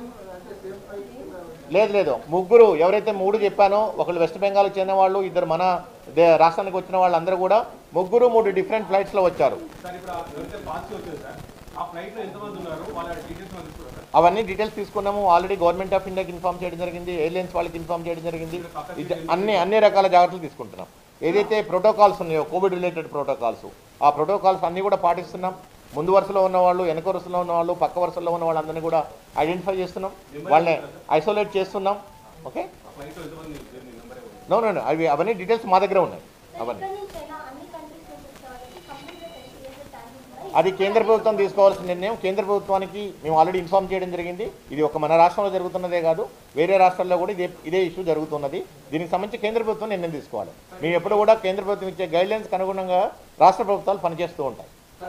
లేదు లేదు ముగ్గురు ఎవరైతే మూడు చెప్పానో ఒకళ్ళు వెస్ట్ బెంగాల్ చెందిన వాళ్ళు ఇద్దరు మన దే- రాష్ట్రానికి వచ్చిన వాళ్ళందరూ కూడా ముగ్గురు మూడు డిఫరెంట్ ఫ్లైట్స్లో వచ్చారు సార్ ఇప్పుడు ఆ ఎవరైతే పాజిటివ్ వచ్చారు సార్ ఆ ఫ్లైట్ లో ఎంతమంది ఉన్నారు వాళ్ళ డీటెయిల్స్ మనం తీసుకున్నారు సార్ అవన్నీ డీటెయిల్స్ తీసుకున్నాము ఆల్రెడీ గవర్నమెంట్ ఆఫ్ ఇండియాకి ఇన్ఫార్మ్ చేయడం జరిగింది ఎయిర్లైన్స్ వాళ్ళకి ఇన్ఫార్మ్ చేయడం జరిగింది ఇది అన్ని అన్ని రకాల జాగ్రత్తలు తీసుకుంటున్నాం ఏదైతే ప్రోటోకాల్స్ ఉన్నాయో కోవిడ్ రిలేటెడ్ ప్రోటోకాల్స్ ఆ ప్రోటోకాల్స్ అన్నీ కూడా పాటిస్తున్నాం ముందు వరుసలో ఉన్న వాళ్ళు వెనక వరుసలో ఉన్న వాళ్ళు పక్క వరుసలో ఉన్న వాళ్ళందరినీ కూడా ఐడెంటిఫై చేస్తున్నాం వాళ్ళని ఐసోలేట్ చేస్తున్నాం ఓకే ఆ ఫ్లైట్ లో ఎంతమంది జర్నీ నెంబర్ నో నో అవి అవన్నీ డీటెయిల్స్ మా దగ్గర ఉన్నాయి అవన్నీ ఎక్కడి నుంచి అయినా అన్ని కంట్రీస్ నుంచి వచ్చే వాళ్ళకి కంప్లీట్గా టెస్ట్ చేసే ఛాన్సెస్ ఉన్నాయి అది కేంద్ర ప్రభుత్వం తీసుకోవాల్సిన నిర్ణయం కేంద్ర ప్రభుత్వానికి మేము ఆల్రెడీ ఇన్ఫార్మ్ చేయడం జరిగింది ఇది ఒక మన రాష్ట్రంలో జరుగుతున్నదే కాదు వేరే రాష్ట్రాల్లో కూడా ఇదే ఇదే ఇష్యూ జరుగుతున్నది దీనికి సంబంధించి కేంద్ర ప్రభుత్వం నిర్ణయం తీసుకోవాలి మేము ఎప్పుడు కూడా కేంద్ర ప్రభుత్వం ఇచ్చే గైడ్లైన్స్కి అనుగుణంగా రాష్ట్ర ప్రభుత్వాలు పనిచేస్తూ ఉంటాయి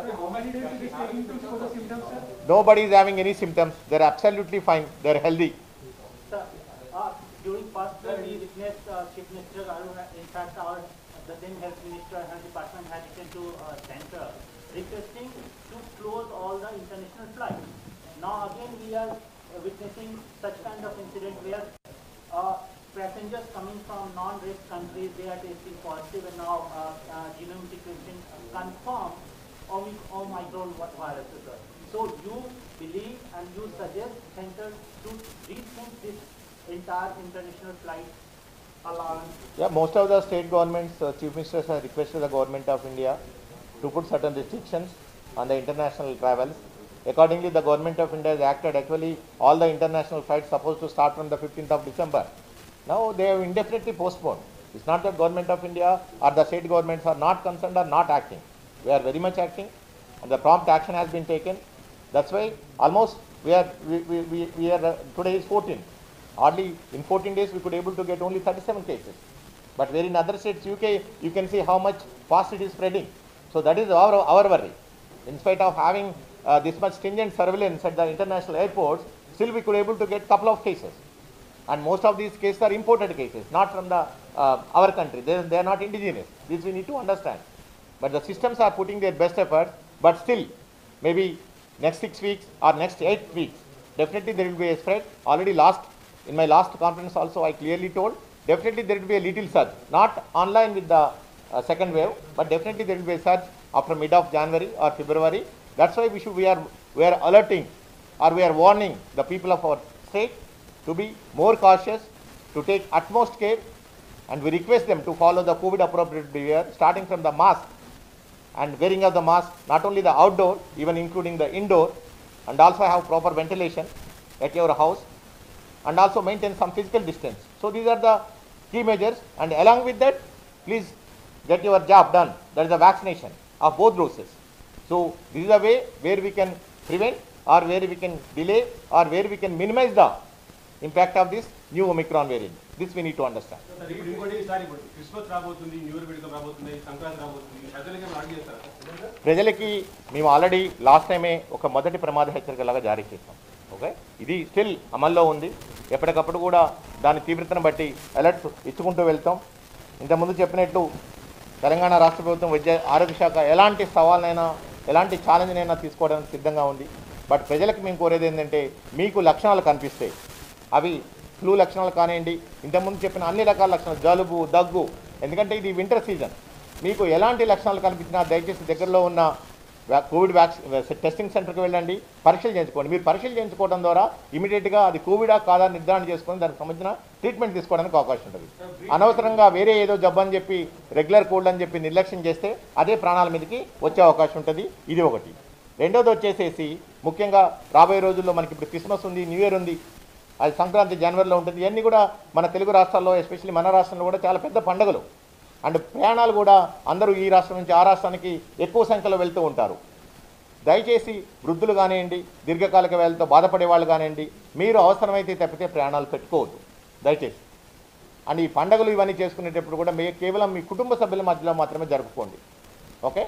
nobody is having any symptoms there absolutely fine there healthy Sir, uh, during first uh, we witnessed uh, Chief Minister Arun, in fact, our the then Health Minister, Health Department had written to uh, center requesting to close all the international flights. Now again we are uh, witnessing such kind of incident where uh, passengers coming from non-risk countries, they are testing positive and now uh, uh, genome sequencing confirm Omic- Omicron virus. sir. So you believe and you suggest center to rethink this entire international flight allowance Yeah, most of the state governments, uh, chief ministers have requested the government of India to put certain restrictions on the international travels. Accordingly, the government of India has acted. Actually, all the international flights supposed to start from the 15th of December. Now they have indefinitely postponed. It's not that government of India or the state governments are not concerned or not acting. We are very much acting and the prompt action has been taken. That's why almost we are, we, we, we, we are, uh, today is 14. Hardly in 14 days we could able to get only 37 cases. But where in other states, UK, you can see how much fast it is spreading. So that is our, our worry. In spite of having uh, this much stringent surveillance at the international airports, still we could able to get couple of cases. And most of these cases are imported cases, not from the uh, our country. They, they are not indigenous. This we need to understand. But the systems are putting their best effort. But still, maybe next six weeks or next eight weeks, definitely there will be a spread. Already last in my last conference also, I clearly told definitely there will be a little surge, not online with the uh, second wave, but definitely there will be a surge after mid of January or February. That's why we should we are we are alerting or we are warning the people of our state to be more cautious, to take utmost care, and we request them to follow the COVID appropriate behavior, starting from the mask and wearing of the mask, not only the outdoor, even including the indoor, and also have proper ventilation at your house, and also maintain some physical distance. So these are the key measures, and along with that, please get your job done. That is the vaccination of both doses. So this is a way where we can prevent, or where we can delay, or where we can minimize the impact of this new Omicron variant. This we need to understand. Sir ఇప్పుడు ఇంకోటి sir ఇప్పుడు Christmas రాబోతుంది new year వేడుకలు రాబోతుంది సంక్రాంతి రాబోతుంది ప్రజలకి order చేస్తారా ప్రజలకి మేము ఆల్రెడీ లాస్ట్ టైమే ఒక మొదటి ప్రమాద హెచ్చరికలాగా జారీ చేసాం ఓకే ఇది స్టిల్ అమల్లో ఉంది ఎప్పటికప్పుడు కూడా దాని తీవ్రతను బట్టి అలర్ట్స్ ఇచ్చుకుంటూ వెళ్తాం ఇంతకుముందు చెప్పినట్లు తెలంగాణ రాష్ట్ర ప్రభుత్వం విద్య ఆరోగ్య శాఖ ఎలాంటి సవాళ్ళనైనా ఎలాంటి ఛాలెంజ్నైనా తీసుకోవడానికి సిద్ధంగా ఉంది బట్ ప్రజలకు మేము కోరేది ఏంటంటే మీకు లక్షణాలు కనిపిస్తాయి అవి ఫ్లూ లక్షణాలు కానివ్వండి ఇంతకుముందు చెప్పిన అన్ని రకాల లక్షణాలు జలుబు దగ్గు ఎందుకంటే ఇది వింటర్ సీజన్ మీకు ఎలాంటి లక్షణాలు కనిపించినా దయచేసి దగ్గరలో ఉన్న వ్యా- కోవిడ్ వ్యాక్సిన్ టెస్టింగ్ సెంటర్కి వెళ్ళండి పరీక్షలు చేయించుకోండి మీరు పరీక్షలు చేయించుకోవడం ద్వారా ఇమీడియట్గా అది కోవిడా కాదా నిర్ధారణ చేసుకొని దానికి సంబంధించిన ట్రీట్మెంట్ తీసుకోవడానికి అవకాశం ఉంటుంది అనవసరంగా వేరే ఏదో జబ్బు అని చెప్పి రెగ్యులర్ కోల్డ్ అని చెప్పి నిర్లక్ష్యం చేస్తే అదే ప్రాణాల మీదకి వచ్చే అవకాశం ఉంటుంది ఇది ఒకటి రెండోది వచ్చేసేసి ముఖ్యంగా రాబోయే రోజుల్లో మనకి ఇప్పుడు క్రిస్మస్ ఉంది న్యూ ఇయర్ ఉంది అది సంక్రాంతి జనవరిలో ఉంటుంది ఇవన్నీ కూడా మన తెలుగు రాష్ట్రాల్లో ఎస్పెషల్లీ మన రాష్ట్రంలో కూడా చాలా పెద్ద పండుగలు అండ్ ప్రయాణాలు కూడా అందరూ ఈ రాష్ట్రం నుంచి ఆ రాష్ట్రానికి ఎక్కువ సంఖ్యలో వెళ్తూ ఉంటారు దయచేసి వృద్ధులు కానివ్వండి దీర్ఘకాలిక వ్యాధులతో బాధపడే వాళ్ళు కానివ్వండి మీరు అవసరమైతే తప్పితే ప్రయాణాలు పెట్టుకోవద్దు దయచేసి అండ్ ఈ పండుగలు ఇవన్నీ చేసుకునేటప్పుడు కూడా మీ కేవలం మీ కుటుంబ సభ్యుల మధ్యలో మాత్రమే జరుపుకోండి ఓకే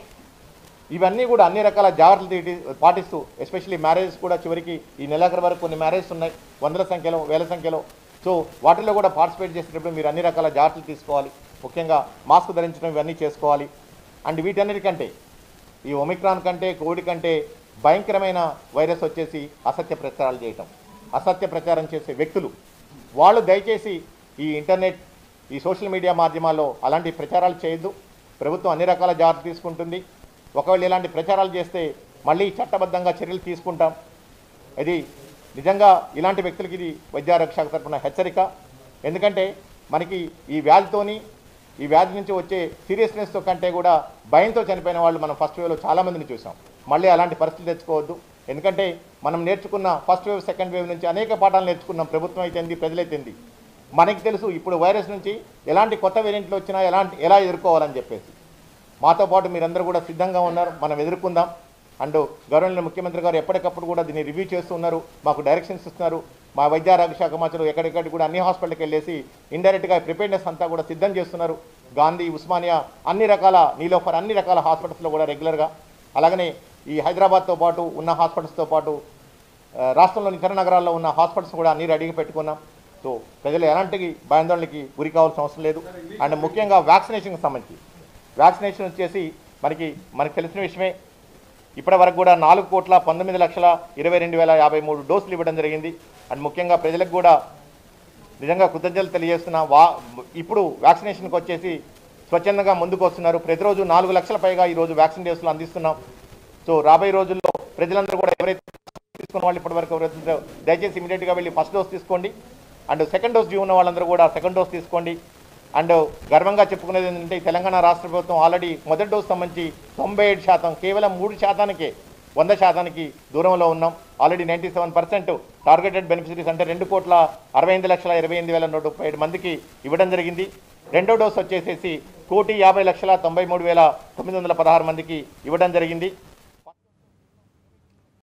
ఇవన్నీ కూడా అన్ని రకాల జాగ్రత్తలు తీటి- పాటిస్తూ ఎస్పెషల్లీ మ్యారేజెస్ కూడా చివరికి ఈ నెలాఖరు వరకు కొన్ని మ్యారేజెస్ ఉన్నాయి వందల సంఖ్యలో వేల సంఖ్యలో సో వాటిలో కూడా పార్టిసిపేట్ చేసేటప్పుడు మీరు అన్ని రకాల జాగ్రత్తలు తీసుకోవాలి ముఖ్యంగా మాస్క్ ధరించడం ఇవన్నీ చేసుకోవాలి అండ్ వీటన్నిటికంటే ఈ ఒమిక్రాన్ కంటే కోవిడ్ కంటే భయంకరమైన వైరస్ వచ్చేసి అసత్య ప్రచారాలు చేయటం అసత్య ప్రచారం చేసే వ్యక్తులు వాళ్ళు దయచేసి ఈ ఇంటర్నెట్ ఈ సోషల్ మీడియా మాధ్యమాల్లో అలాంటి ప్రచారాలు చేయొద్దు ప్రభుత్వం అన్ని రకాల జాగ్రత్త తీసుకుంటుంది ఒకవేళ ఇలాంటి ప్రచారాలు చేస్తే మళ్ళీ చట్టబద్ధంగా చర్యలు తీసుకుంటాం ఇది నిజంగా ఇలాంటి వ్యక్తులకి ఇది వైద్యారోగ్య శాఖ తరఫున హెచ్చరిక ఎందుకంటే మనకి ఈ వ్యాధితోని ఈ వ్యాధి నుంచి వచ్చే సీరియస్నెస్తో కంటే కూడా భయంతో చనిపోయిన వాళ్ళు మనం ఫస్ట్ వేవ్లో చాలామందిని చూసాం మళ్ళీ అలాంటి పరిస్థితి తెచ్చుకోవద్దు ఎందుకంటే మనం నేర్చుకున్న ఫస్ట్ వేవ్ సెకండ్ వేవ్ నుంచి అనేక పాఠాలు నేర్చుకున్నాం ప్రభుత్వం అయితేంది ప్రజలైతేంది మనకి తెలుసు ఇప్పుడు వైరస్ నుంచి ఎలాంటి కొత్త వేరియంట్లు వచ్చినా ఎలాంటి ఎలా ఎదుర్కోవాలని చెప్పేసి మాతో పాటు మీరందరూ కూడా సిద్ధంగా ఉన్నారు మనం ఎదుర్కొందాం అండ్ గవర్నమెంట్ ముఖ్యమంత్రి గారు ఎప్పటికప్పుడు కూడా దీన్ని రివ్యూ చేస్తూ ఉన్నారు మాకు డైరెక్షన్స్ ఇస్తున్నారు మా వైద్య ఆరోగ్య శాఖ మంత్రులు ఎక్కడికక్కడ కూడా అన్ని హాస్పిటల్కి వెళ్ళేసి ఇండైరెక్ట్గా ప్రిపేర్నెస్ అంతా కూడా సిద్ధం చేస్తున్నారు గాంధీ ఉస్మానియా అన్ని రకాల నీలోఫర్ అన్ని రకాల హాస్పిటల్స్లో కూడా రెగ్యులర్గా అలాగనే ఈ హైదరాబాద్తో పాటు ఉన్న హాస్పిటల్స్తో పాటు ఆ, రాష్ట్రంలోని ఇతర నగరాల్లో ఉన్న హాస్పిటల్స్ కూడా అన్ని రెడీగా పెట్టుకున్నాం సో ప్రజలు ఎలాంటి భయాందోళనకి గురి కావాల్సిన అవసరం లేదు అండ్ ముఖ్యంగా వ్యాక్సినేషన్కి సంబంధించి వ్యాక్సినేషన్ వచ్చేసి మనకి మనకు తెలిసిన విషయమే ఇప్పటి వరకు కూడా నాలుగు కోట్ల పంతొమ్మిది లక్షల ఇరవై రెండు వేల యాభై మూడు డోసులు ఇవ్వడం జరిగింది అండ్ ముఖ్యంగా ప్రజలకు కూడా నిజంగా కృతజ్ఞతలు తెలియజేస్తున్నా వా ఇప్పుడు వ్యాక్సినేషన్కి వచ్చేసి స్వచ్ఛందంగా ముందుకు వస్తున్నారు ప్రతిరోజు నాలుగు లక్షల పైగా ఈరోజు వ్యాక్సిన్ డోసులు అందిస్తున్నాం సో రాబోయే రోజుల్లో ప్రజలందరూ కూడా ఎవరైతే తీసుకున్న వాళ్ళు ఇప్పటివరకు ఎవరైతే ఉన్నారో దయచేసి ఇమీడియట్గా వెళ్ళి ఫస్ట్ డోస్ తీసుకోండి అండ్ సెకండ్ డోస్ డ్యూ ఉన్న వాళ్ళందరూ కూడా సెకండ్ డోస్ తీసుకోండి అండ్ గర్వంగా చెప్పుకునేది ఏంటంటే ఈ తెలంగాణ రాష్ట్ర ప్రభుత్వం ఆల్రెడీ మొదటి డోస్ సంబంధించి తొంభై ఏడు శాతం కేవలం మూడు శాతానికే వంద శాతానికి దూరంలో ఉన్నాం already ninety seven percent targeted beneficiaries అంటే రెండు కోట్ల అరవై ఎనిమిది లక్షల ఇరవై ఎనిమిది వేల నూట ముప్పై ఏడు మందికి ఇవ్వడం జరిగింది రెండో డోస్ వచ్చేసేసి కోటి యాభై లక్షల తొంభై మూడు వేల తొమ్మిది వందల పదహారు మందికి ఇవ్వడం జరిగింది